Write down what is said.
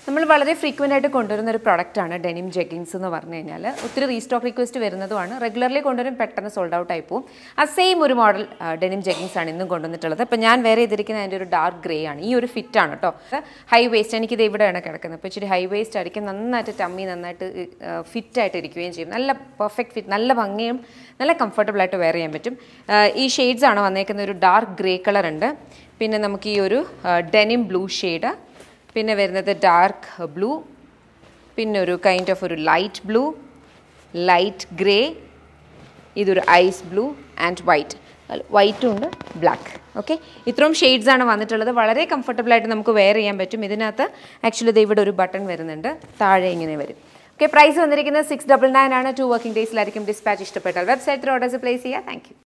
നമ്മൾ വളരെ ഫ്രീക്വൻ്റ് ആയിട്ട് കൊണ്ടുവരുന്ന ഒരു പ്രൊഡക്റ്റാണ് ഡെനിം ജെഗിങ്സ് എന്ന് പറഞ്ഞു കഴിഞ്ഞാൽ ഒത്തിരി റീസ്റ്റോക്ക് റിക്വസ്റ്റ് വരുന്നതുമാണ് റെഗുലർലി കൊണ്ടുവരും പെട്ടെന്ന് സോൾഡ് ഔട്ട് ആയി പോകും ആ സെയിം ഒരു മോഡൽ ഡെനിം ജെഗിങ്സ് ആണ് ഇന്നും കൊണ്ടുവന്നിട്ടുള്ളത് അപ്പോൾ ഞാൻ വേറെ ചെയ്തിരിക്കുന്ന അതിൻ്റെ ഒരു ഡാർക്ക് ഗ്രേ ആണ് ഈ ഒരു ഫിറ്റ് ആണ് കേട്ടോ ഹൈ വേസ്റ്റ് എനിക്കിത് ഇവിടെയാണ് കിടക്കുന്നത് അപ്പോൾ ഇച്ചിരി ഹൈ വേസ്റ്റ് ആയിരിക്കും നന്നായിട്ട് ടമ്മി നന്നായിട്ട് ഫിറ്റ് ആയിട്ട് ഇരിക്കുകയും ചെയ്യും നല്ല പെർഫെക്റ്റ് ഫിറ്റ് നല്ല ഭംഗിയും നല്ല കംഫർട്ടബിൾ ആയിട്ട് വെയർ ചെയ്യാൻ പറ്റും ആ, ഈ ഷെയ്ഡ്സ് ആണ് വന്നേക്കുന്ന ഒരു ഡാർക്ക് ഗ്രേ കളർ ഉണ്ട് പിന്നെ നമുക്ക് ഈ ഒരു ഡെനിം ബ്ലൂ ഷെയ്ഡ് പിന്നെ വരുന്നത് ഡാർക്ക് ബ്ലൂ പിന്നെ ഒരു കൈൻഡ് ഓഫ് ഒരു ലൈറ്റ് ബ്ലൂ ലൈറ്റ് ഗ്രേ ഇതൊരു ഐസ് ബ്ലൂ ആൻഡ് വൈറ്റ് വൈറ്റും ഉണ്ട് ബ്ലാക്ക് ഓക്കെ ഇത്രയും ഷെയ്ഡ്സ് ആണ് വന്നിട്ടുള്ളത് വളരെ കംഫർട്ടബിൾ ആയിട്ട് നമുക്ക് വെയർ ചെയ്യാൻ പറ്റും ഇതിനകത്ത് ആക്ച്വലി ഇത് ഇവിടെ ഒരു ബട്ടൺ വരുന്നുണ്ട് താഴെ ഇങ്ങനെ വരും ഓക്കെ പ്രൈസ് വന്നിരിക്കുന്നത് സിക്സ് ഡബിൾ നയൻ ആണ് ടു വർക്കിംഗ് ഡേയ്സിലായിരിക്കും ഡിസ്പാച്ച് ഇഷ്ടപ്പെട്ടാൽ വെബ്സൈറ്റിൽ ഓർഡേഴ്സ് പ്ലേസ് ചെയ്യുക താങ്ക്